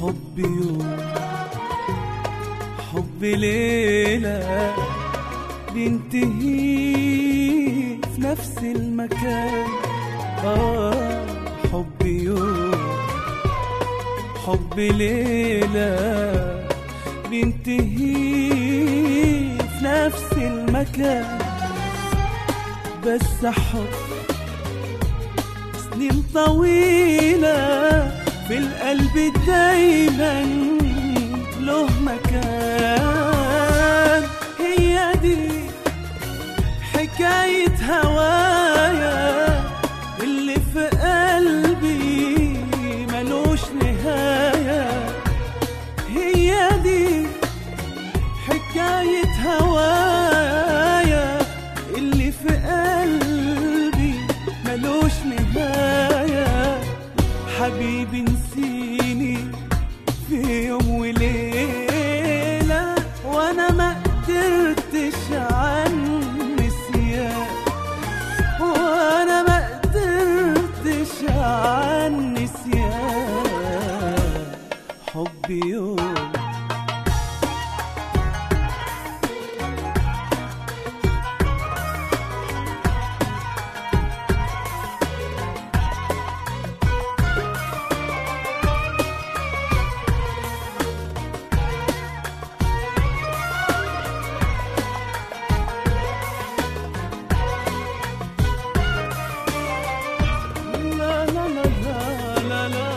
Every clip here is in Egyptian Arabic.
حب يوم حب ليلة بينتهي في نفس المكان آه حب يوم حب ليلة بينتهي في نفس المكان بس حب سنين طويلة في القلب دايما له مكان هي دي حكاية هوايا اللي في قلبي ملوش نهاية هي دي حكاية هوايا اللي في قلبي ملوش نهاية حبيبي نسيني في يوم وليلة وانا ما قدرتش عن نسيان وانا ما قدرتش عن نسيان حبي يوم لا لا لا لا لا لا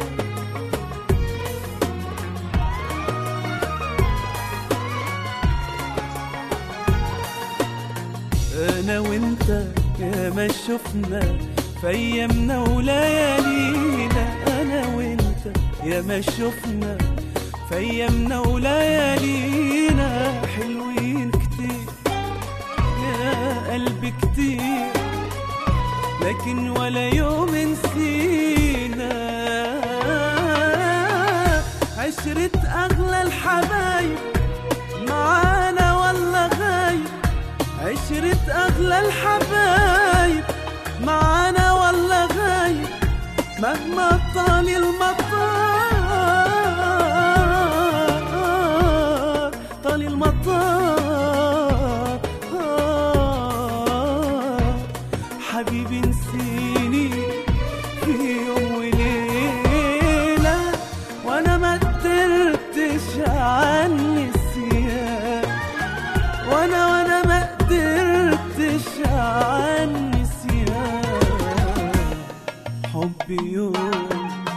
انا وانت يا ما شفنا في ايامنا وليالينا انا وانت يا ما شفنا في ايامنا وليالينا حلوين كتير يا قلبي كتير لكن ولا يوم نسينا عشرة أغلى الحبايب معانا ولا غايب عشرة أغلى الحبايب معانا ولا غايب مهما طال المطار طال المطار حبيبي نسيني في يوم وليلة وانا ما قدرتش عن نسيان وانا وانا ما قدرتش عن نسيان حبي يوم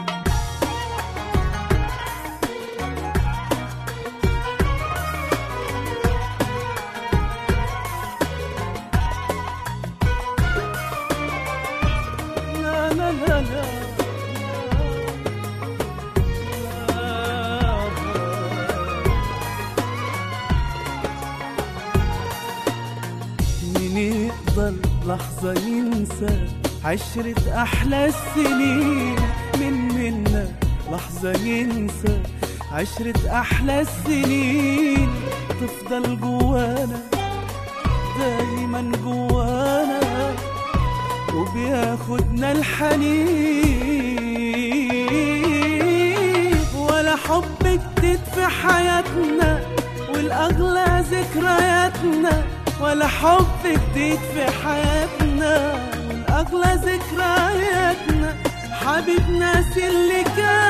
لا لا لا لا مين يقدر لحظة ينسى عشرة أحلى السنين من منا لحظة ينسى عشرة أحلى السنين تفضل جوانا دايما جوانا وبياخدنا الحنين ولا حب جديد في حياتنا والأغلى ذكرياتنا ولا حب جديد في حياتنا والأغلى ذكرياتنا حبيب ناس اللي كان